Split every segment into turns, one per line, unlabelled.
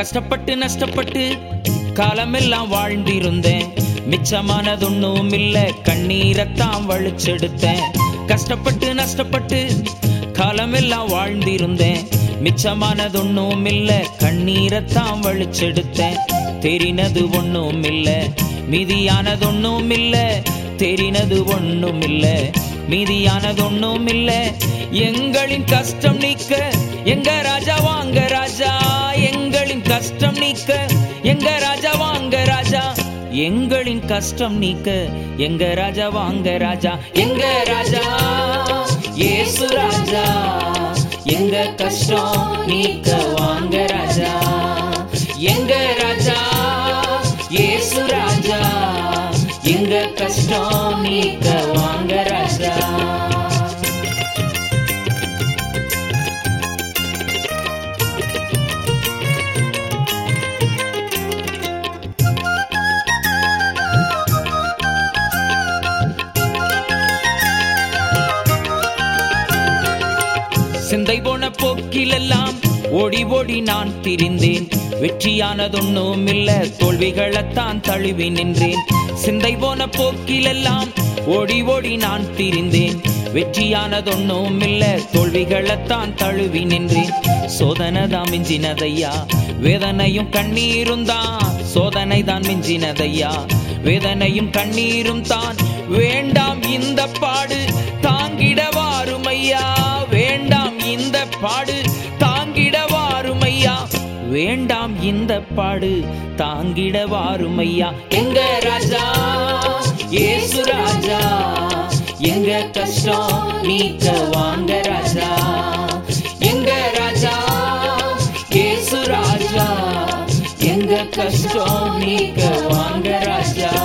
கஷ்டப்பட்டு நஷ்டப்பட்டு காலமெல்லாம் வாழ்ந்திருந்தேன் மிச்சமானதொன்னும் இல்ல கண்ணீரத்தான் வழிச்செடுத்தேன் கஷ்டப்பட்டு நஷ்டப்பட்டு காலமெல்லாம் வாழ்ந்திருந்தேன் மிச்சமானதொன்னும் இல்ல கண்ணீரத்தான் வழிச்செடுத்தேன் தெரினது ஒண்ணும் இல்ல மீதியானதொன்னும் இல்ல தெரினது ஒண்ணும் இல்ல மீதியானதொன்னும் இல்ல எங்களின் கஷ்டம் நீக்க எங்க ராஜா வாங்க ராஜா எங்களின் கஷ்டம் நீக்க எங்க ராஜா வாங்க ராஜா எங்களின் கஷ்டம் நீக்க எங்க ராஜா வாங்க ராஜா எங்க ராஜா ஏசு ராஜா எங்க கஷ்டம் நீக்க வாங்க ராஜா எங்க ராஜா ஏசு ராஜா எங்க கஷ்டம் நீக்க வாங்க ராஜா சிந்தை போன போக்கிலெல்லாம் ஓடி ஓடி நான் திரிந்தேன் வெற்றியானதொன்னும் இல்ல தோல்விகளைத்தான் தழுவி நின்றேன் சிந்தை போன போக்கிலெல்லாம் ஓடி ஓடி நான் திரிந்தேன் வெற்றியானதொன்னும் இல்ல தோல்விகளைத்தான் தழுவி நின்றேன் சோதனை தான் மிஞ்சினதையா வேதனையும் கண்ணீரும் தான் சோதனை தான் மிஞ்சினதையா வேதனையும் கண்ணீரும் தான் வேண்டாம் இந்த பாடு தாங்கிட வாருமையா வேண்டாம் இந்த பாடு தாங்கிட வாருமையா வேண்டாம் இந்த பாடு தாங்கிட வாருமையா எங்க ராஜா ஏசு ராஜா எங்க கஷ்டம் நீக்க வாங்க ராஜா எங்க ராஜா ஏசு ராஜா எங்க கஷ்டம் நீக்க வாங்க ராஜா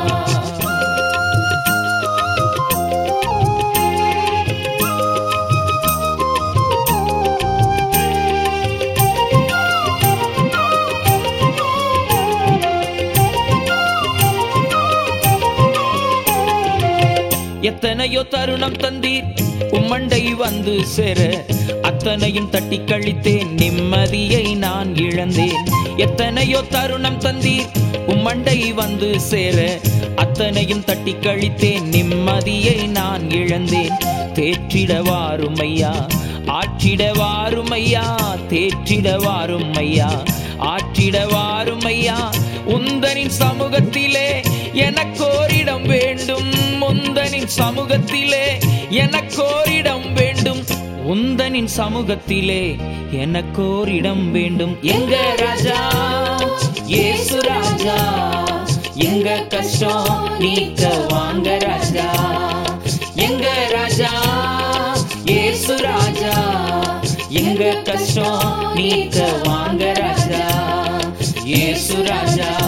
எத்தனையோ தருணம் தந்தீர் உம்மண்டை வந்து சேர அத்தனையும் தட்டி கழித்தேன் நிம்மதியை நான் இழந்தேன் எத்தனையோ தருணம் தந்தீர் உம்மண்டை வந்து சேர அத்தனையும் தட்டி கழித்தேன் நிம்மதியை நான் இழந்தேன் தேற்றிட வாருமையா ஆற்றிட வாருமையா தேற்றிட வாருமையா ஆற்றிட வாருமையா உந்தனின் சமூகத்திலே எனக்கோரிடம் வேண்டும் உந்தனின் சமூகத்திலே எனக்கோரிடம் வேண்டும் உந்தனின் சமூகத்திலே எனக்கோரிடம் வேண்டும் எங்க ராஜா ஏசு ராஜா எங்க கஷ்டம் நீக்க வாங்க ராஜா எங்க ராஜா ஏசு ராஜா எங்க கஷ்டம் நீக்க வாங்க ராஜா ஏசு ராஜா